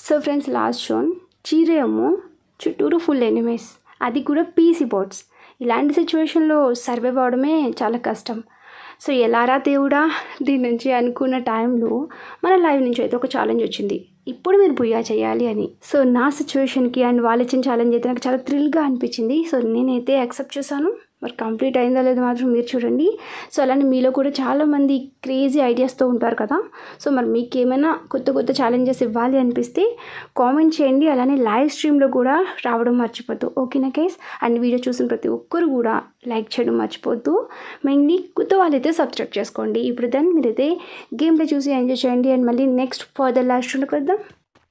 So friends last zone చీరేమో చుట్టూరు full enemies అది కూడా పీసీ బోర్డ్స్ ఇలాంటి సిచ్యువేషన్లో సర్వైవ్ అవడమే చాలా కష్టం సో ఎలారా దేవుడా దీని నుంచి అనుకున్న టైంలో మన లైవ్ నుంచి అయితే ఒక ఛాలెంజ్ వచ్చింది ఇప్పుడు మీరు బుయ్యా చేయాలి అని సో నా సిచ్యువేషన్కి అండ్ వాళ్ళు ఇచ్చిన ఛాలెంజ్ అయితే నాకు చాలా థ్రిల్గా అనిపించింది సో నేనైతే యాక్సెప్ట్ చేశాను మరి కంప్లీట్ అయిందా లేదో మాత్రం మీరు చూడండి సో అలానే మీలో కూడా చాలామంది క్రేజీ ఐడియాస్తో ఉంటారు కదా సో మరి మీకు ఏమైనా కొత్త కొత్త ఛాలెంజెస్ ఇవ్వాలి అనిపిస్తే కామెంట్ చేయండి అలానే లైవ్ స్ట్రీమ్లో కూడా రావడం మర్చిపోద్దు ఓకేనా కేస్ అండ్ వీడియో చూసిన ప్రతి ఒక్కరు కూడా లైక్ చేయడం మర్చిపోద్దు మెయిన్లీ కొత్త వాళ్ళైతే సబ్స్క్రైబ్ చేసుకోండి ఇప్పుడు దెన్ మీరైతే గేమ్ ప్లే చూసి ఎంజాయ్ చేయండి అండ్ మళ్ళీ నెక్స్ట్ ఫర్దర్ లాస్ట్ స్ట్రీమ్లోకి వద్దాం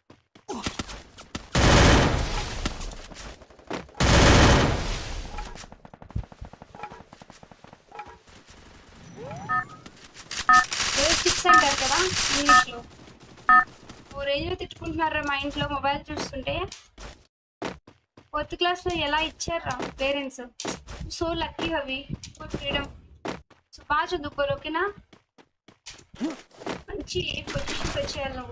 రేజ్ సిక్స్ అంటారు కదా ఇంగ్లీష్లో ఓ రేంజ్లో తిట్టుకుంటున్నారా మా ఇంట్లో మొబైల్ చూస్తుంటే ఫోర్త్ క్లాస్లో ఎలా ఇచ్చారా పేరెంట్స్ సో లక్కీ అవి ఫర్ ఫ్రీడమ్ సో బాగా చదువుకోరు ఓకేనా మంచి పొజిషన్కి వచ్చేయాలి నువ్వు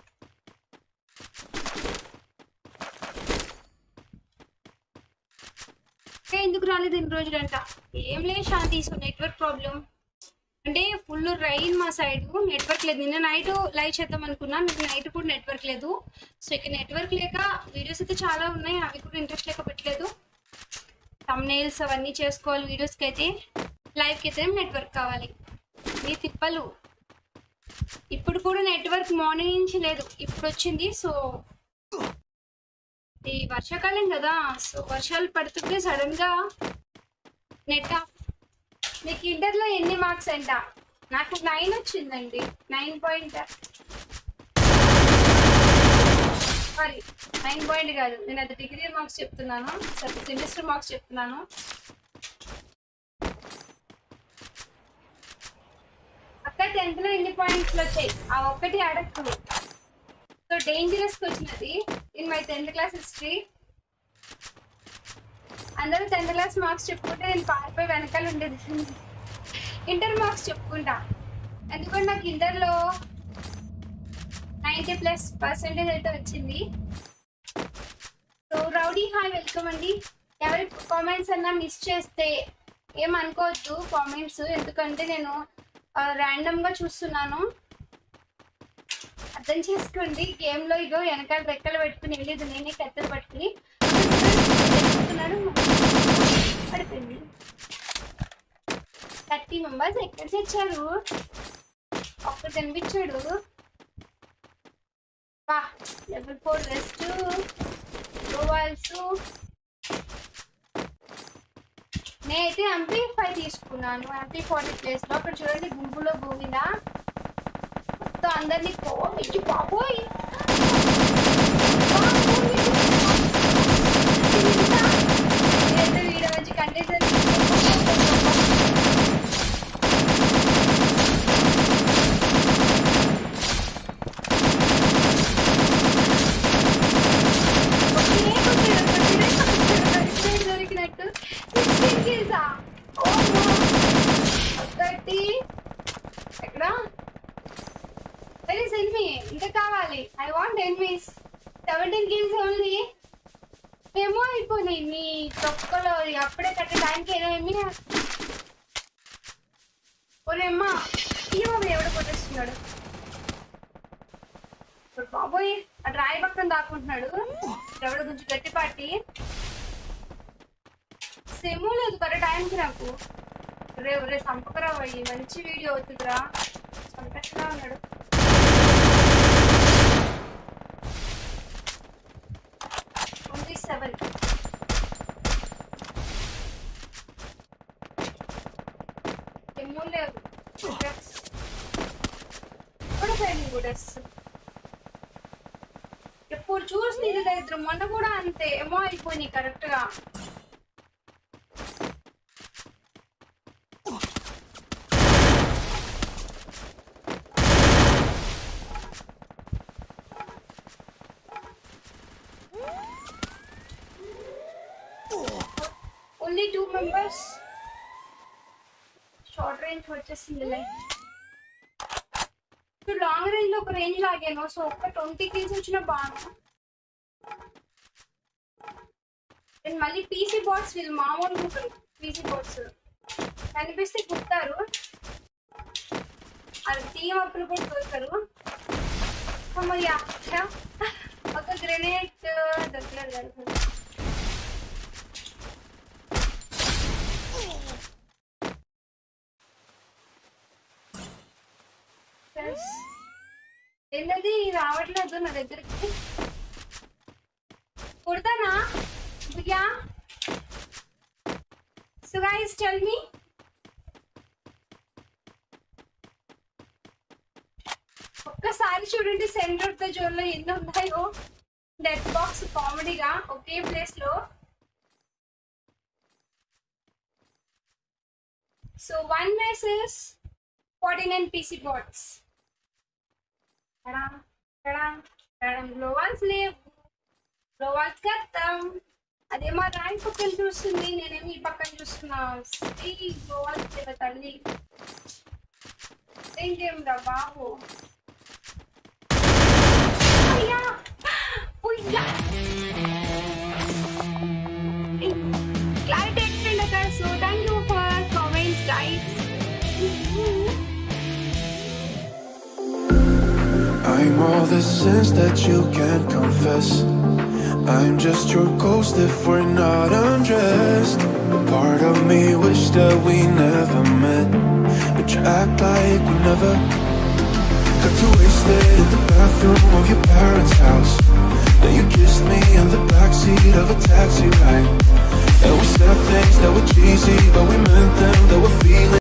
ఇంకా ఎందుకు రాలేదు ఇన్ని రోజులంట ఏం లేదు శాంతి సో నెట్వర్క్ ప్రాబ్లం అంటే ఫుల్ రైన్ మా సైడ్ నెట్వర్క్ లేదు నిన్న నైట్ లైవ్ చేద్దాం అనుకున్నా నిన్న నైట్ కూడా నెట్వర్క్ లేదు సో ఇక నెట్వర్క్ లేక వీడియోస్ అయితే చాలా ఉన్నాయి అవి కూడా ఇంట్రెస్ట్ లేక పెట్టలేదు నెయిల్స్ అవన్నీ చేసుకోవాలి వీడియోస్కి అయితే లైవ్కి అయితే నెట్వర్క్ కావాలి మీ తిప్పలు ఇప్పుడు కూడా నెట్వర్క్ మార్నింగ్ నుంచి లేదు ఇప్పుడు వచ్చింది సో ఈ వర్షాకాలం కదా సో వర్షాలు పడుతుంటే సడన్ గా నెట్ ఆఫ్ మీకు ఇంటర్లో ఎన్ని మార్క్స్ అంట నాకు నైన్ వచ్చిందండి nine point sorry nine point కాదు నేను అది డిగ్రీ మార్క్స్ చెప్తున్నాను సెమిస్టర్ మార్క్స్ చెప్తున్నాను అక్క టెన్త్ లో ఎన్ని పాయింట్స్ వచ్చాయి ఆ ఒక్కటి అడగదు సో డేంజరస్ వచ్చినది in my tenth class history అందరూ టెన్త్ క్లాస్ మార్క్స్ చెప్పుకుంటే నేను పారిపోయి వెనకాల ఉండేది ఇంటర్ మార్క్స్ చెప్పుకుంటా ఎందుకంటే నాకు ఇంటర్లో నైంటీ ప్లస్ పర్సెంటేజ్ అయితే వచ్చింది సో రౌడీ హాయ్ వెల్కమ్ అండి ఎవరి కామెంట్స్ అన్నా మిస్ చేస్తే ఏమనుకోవద్దు కామెంట్స్ ఎందుకంటే నేను ర్యాండమ్గా చూస్తున్నాను అర్థం చేసుకోండి గేమ్లో ఇగో వెనకాల రెక్కలు పెట్టుకుని వెళ్ళేది నేనే కత్తెలు పట్టుకుని చెప్తున్నాను పడిపోయింది థర్టీ మెంబర్స్ ఎక్కడ తెచ్చారు ఒక్కడు కనిపించాడు వా లెవెల్ ఫోర్ రెస్ట్ గోవాల్స్ నేనైతే ఎంపీ ఫైవ్ తీసుకున్నాను ఎంపీ ఫార్టీ ప్లేస్లో అక్కడ చూడండి గుంపులో గోవిందా మొత్తం అందరినీ కోవించి బాబోయ్ వీడియో వచ్చి కంటెంట్ దొరికినట్టు ఒకటి ఎక్కడ వెరీ సెల్ఫీ ఇంకా కావాలి I want enemies seventeen kills only ఏమో అయిపోయినాయి మీ తొక్కలో అప్పుడే కట్టే టైంకి ఏదో ఏమి ఒరేమ్మా ఏమో ఎవడు కొట్టేస్తున్నాడు ఇప్పుడు బాబోయ్ అటు రాయి పక్కన దాక్కుంటున్నాడు ఎవడు కొంచెం గట్టి పాటి సెమో లేదు కరెక్ట్ టైంకి నాకు రే రే సంపకరావు అయ్యి మంచి వీడియో అవుతుందిరా సంపెట్టలా ఉన్నాడు ఓన్లీ సెవెన్ ఏమో లేవు డ్రెస్ కూడా పోయింది డ్రెస్ ఎప్పుడు చూసి ఇది దరిద్రం మొన్న కూడా అంతే ఏమో అయిపోయినాయి కరెక్ట్ గా only two members short range వచ్చేసింది లైక్ లాంగ్ రేంజ్ లో ఒక రేంజ్ లాగాను సో ఒక ట్వంటీ కిల్స్ వచ్చిన బాగా అండ్ మళ్ళీ పీసీ బాట్స్ వీళ్ళు మామూలు ఉంటారు పీసీ బాట్స్ కనిపిస్తే కుడతారు అది టీం అప్పులు కూడా దొరకరు అమ్మయ్యా ఛా. ఒక గ్రెనేడ్ దొరకలేదు దొరకలేదు Yes. ఏంటది రావట్లేదు నా దగ్గరికి కుడతానా భయ్యా సో గైస్ టెల్ మీ ఒక్కసారి చూడండి సెంటర్ ఆఫ్ ద జోన్ లో ఎన్ని ఉన్నాయో డెడ్ బాక్స్ కామెడీగా ఒకే ప్లేస్ లో so one versus forty nine PC bots gloo walls లేవు గ్లోవాల్స్ కత్తాం అదేమో ర్యాంక్ పక్కన చూస్తుంది నేనేమి ఈ పక్కన చూస్తున్నా ఈ గ్లోవాల్స్ లేవ తల్లి ఇంకేం రా బాబు అయ్యా ఉయ్యా క్లారిటీ ఎక్స్టెండ్ అక్కడ so thank you for comments guys I'm all the sins that you can't confess. I'm just your ghost if we're not undressed. A part of me wish that we never met, but you act like we never got too wasted in the bathroom of your parents' house. Then you kissed me in the backseat of a taxi ride, and we said things that were cheesy, but we meant them. That were feeling.